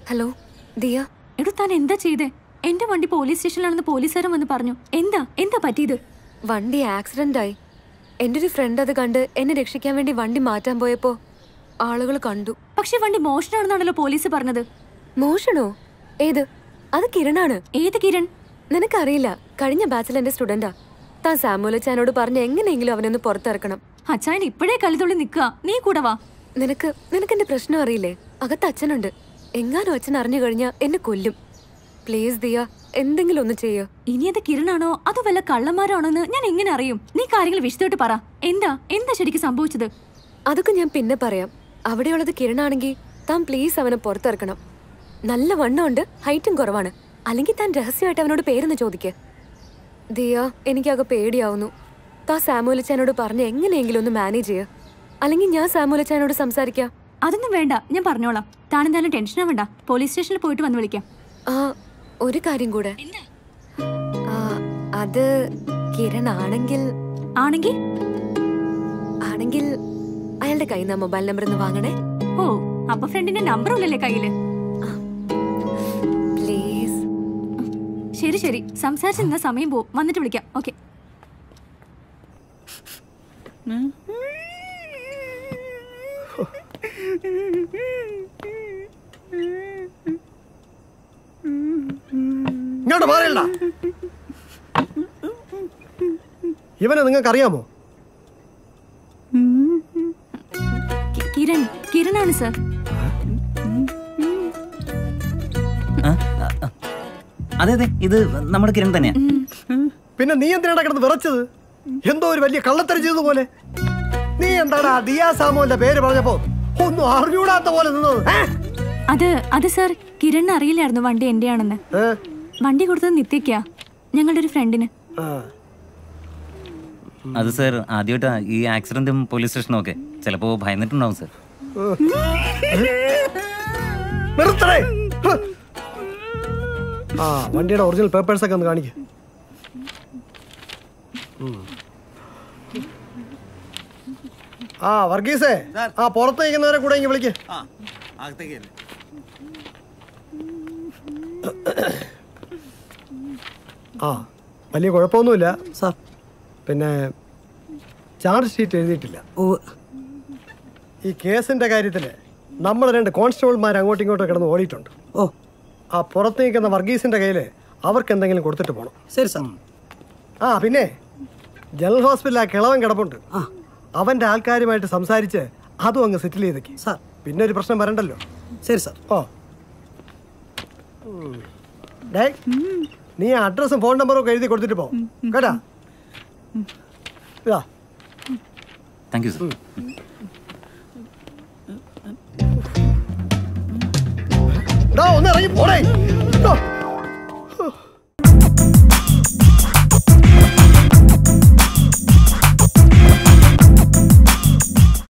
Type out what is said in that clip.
Hello Diya എടോ താൻ എന്താ ചെയ്തേ എന്റെ വണ്ടി പോലീസ് സ്റ്റേഷനിലാണെന്ന് പോലീസുകാരൻ വന്ന് പറഞ്ഞു എന്താ എന്താ പറ്റിയത് വണ്ടി ആക്സിഡന്റ് ആയി എന്റെ ഒരു ഫ്രണ്ട് അത് കണ്ട് എന്നെ രക്ഷിക്കാൻ വേണ്ടി വണ്ടി മാറ്റാൻ പോയപ്പോ ആളുകൾ കണ്ടു പക്ഷെ വണ്ടി മോഷണമാണെന്നാണല്ലോ പോലീസ് പറഞ്ഞത് മോഷണോ ഏത് അത് കിരണാണ് ഏത് കിരൺ നിനക്കറിയില്ല കഴിഞ്ഞ ബാച്ചിൽ എന്റെ സ്റ്റുഡന്റാ താൻ സാമുലച്ചാനോട് പറഞ്ഞ് എങ്ങനെയെങ്കിലും അവനൊന്ന് പുറത്തിറക്കണം അച്ചായൻ ഇപ്പോഴേ കലിതുള്ളി നിക്കുക നീ കൂടെ വാ നിനക്ക് നിനക്ക് എന്റെ പ്രശ്നം അറിയില്ലേ അകത്ത് അച്ഛനുണ്ട് എങ്ങാനും അച്ഛൻ അറിഞ്ഞു കഴിഞ്ഞാ എന്നെ കൊല്ലും പ്ലീസ് ദിയ എന്തെങ്കിലും ഒന്ന് ചെയ്യോ ഇനി അത് കിരണാണോ അതോ വല്ല കള്ളന്മാരാണോ എന്ന് ഞാൻ എങ്ങനെ അറിയും നീ കാര്യങ്ങൾ വിശദമായിട്ട് പറ എന്താ എന്താ ശരിക്കും സംഭവിച്ചത് അതൊക്കെ ഞാൻ പിന്നെ പറയാം അവിടെയുള്ളത് കിരണാണെങ്കിൽ താൻ പ്ലീസ് അവനെ പുറത്തിറക്കണം നല്ല വണ്ണമുണ്ട് ഹൈറ്റും കുറവാണ് അല്ലെങ്കിൽ താൻ രഹസ്യമായിട്ട് അവനോട് പേരെന്ന് ചോദിക്ക് ദിയ എനിക്കാകെ പേടിയാവുന്നു താ സാമൂലച്ചാനോട് പറഞ്ഞ് എങ്ങനെയെങ്കിലും ഒന്ന് മാനേജ് ചെയ്യ അല്ലെങ്കിൽ ഞാൻ സാമൂലച്ചാനോട് സംസാരിക്കാം അതൊന്നും വേണ്ട ഞാൻ പറഞ്ഞോളാം താനെന്തായാലും ടെൻഷൻ ആവണ്ട പോലീസ് സ്റ്റേഷനിൽ പോയിട്ട് വന്ന് വിളിക്കാം ആ ഒരു കാര്യം കൂടെ ആ, അത് കിരൺ ആണെങ്കിൽ ആണെങ്കിൽ ആണെങ്കിൽ അയാളുടെ കയ്യിൽ നിന്ന് മൊബൈൽ നമ്പർ ഒന്ന് വാങ്ങണേ ഓ അപ്പൊ ഫ്രണ്ടിന്റെ നമ്പർ ഇല്ലല്ലേ കയ്യില് പ്ലീസ് ശരി ശരി സംസാരിച്ച് നിന്ന സമയം പോവും വന്നിട്ട് വിളിക്കാം ഓക്കെ ഇങ്ങോട്ട് മാറിയല്ല ഇവനെ നിങ്ങൾക്ക് അറിയാമോ കിരൺ കിരണാണ് സർ അതെ അതെ ഇത് നമ്മുടെ കിരൺ തന്നെയാ പിന്നെ നീ എന്തിനാണ് കിടന്ന് വിറച്ചത് എന്തോ ഒരു വലിയ കള്ളത്തരം ചെയ്തതുപോലെ നീ എന്താടാ ദിയാ സാമോന്റെ പേര് പറഞ്ഞപ്പോ ഒന്നും അറിഞ്ഞൂടാത്ത പോലെ നിന്നത് ഏ? അത് അത് സർ കിരണിന് അറിയില്ലായിരുന്നു വണ്ടി എന്റെയാണെന്ന് ഏ? വണ്ടി കൊടുത്തത് നിത്യക്കാ ഞങ്ങളുടെ ഒരു ഫ്രണ്ടിന് ആ. അത് സാർ ആദ്യമായിട്ടാ ഈ ആക്സിഡന്റും പോലീസ് സ്റ്റേഷനും ഒക്കെ ചിലപ്പോ ഭയന്നിട്ടുണ്ടാവും സാർ നിർത്തണേ ഹ്. ആ വണ്ടിയുടെ ഒറിജിനൽ പേപ്പേഴ്സ് ഒക്കെ ഒന്ന് കാണിക്ക ആ വർഗീസേ ആ പുറത്ത് നിൽക്കുന്നവരെ കൂടെ ഇങ്ങ് വിളിക്ക് ആ വലിയ കുഴപ്പമൊന്നുമില്ല സാർ പിന്നെ ചാർജ് ഷീറ്റ് എഴുതിയിട്ടില്ല ഓ ഈ കേസിന്റെ കാര്യത്തിൽ നമ്മൾ രണ്ട് കോൺസ്റ്റബിൾമാർ അങ്ങോട്ടും ഇങ്ങോട്ടും കിടന്ന് ഓടിയിട്ടുണ്ട് ഓ ആ പുറത്ത് നിൽക്കുന്ന വർഗീസിന്റെ കയ്യിൽ അവർക്ക് എന്തെങ്കിലും കൊടുത്തിട്ട് പോകണം ശരി സാർ ആ പിന്നെ ജനറൽ ഹോസ്പിറ്റലിൽ ആ കിളവൻ കിടപ്പുണ്ട് ആ അവന്റെ ആൾക്കാരുമായിട്ട് സംസാരിച്ച് അതും അങ്ങ് സെറ്റിൽ ചെയ്തേക്ക് സാർ പിന്നെ ഒരു പ്രശ്നം വരണ്ടല്ലോ ശരി സാർ ഓ ഉം. ഡേയ്, നീ അഡ്രസ്സും ഫോൺ നമ്പറും ഒക്കെ എഴുതി കൊടുത്തിട്ട് പോ കേട്ടാ ഇതാ താങ്ക് യു സാർ ഡാ, ഒന്ന് ഇറങ്ങി പോടേ ഡോ.